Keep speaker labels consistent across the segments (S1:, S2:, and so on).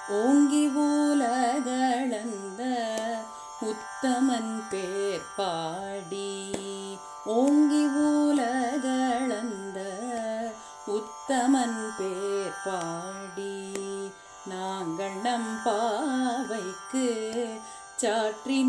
S1: ஓங்கி உலகளந்த உத்தமன் பேர் பாடி ஓங்கி உலகளந்த உத்தமன் பேர் பாடி நாங்கள் நம் பாவைக்கு சாற்றி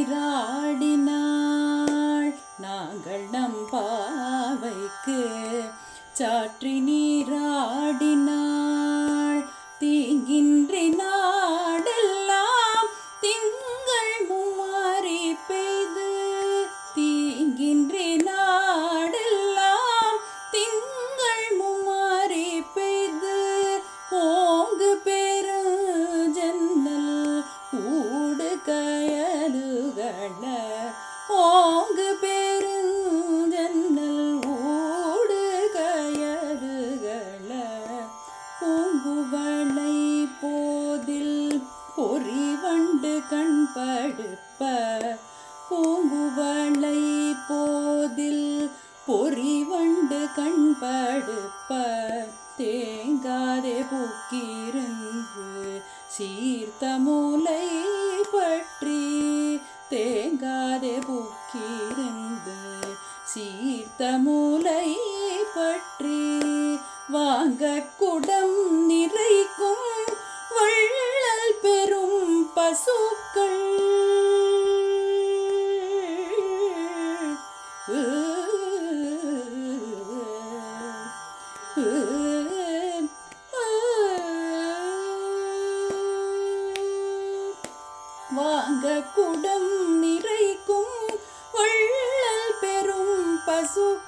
S1: நீராடினாள் நாங்கள் நம் பாவைக்கு சாற்றி நீராடினாள் தீங்கின்றி நாடெல்லாம் திங்கள் மும்மாறி பெய்து தீங்கின்றி நாடெல்லாம் திங்கள் மும்மாறி பெய்து ஓங்கு பெருஞ்சன்னல் ஊடு கயலுகள ஓங்கு பெருஞ்சன்னல் ஊடு கயலுகள பூங்குவளை போதில் பொறிவண்டு கண்படுப்ப பூங்குவளை போதில் பொறிவண்டு கண்படுப்ப தேங்காதே பூக்கிருந்து சீர்த்த மூலை பற்றி தேங்காதே பூக்கிருந்து சீர்த்த மூலை பற்றி வாங்க குடம் நிறைக்கும் வள்ளல் பெரும் பசுக்கள் வாங்க குடம் நிறைக்கும் வள்ளல் பெரும் பசுக்கள்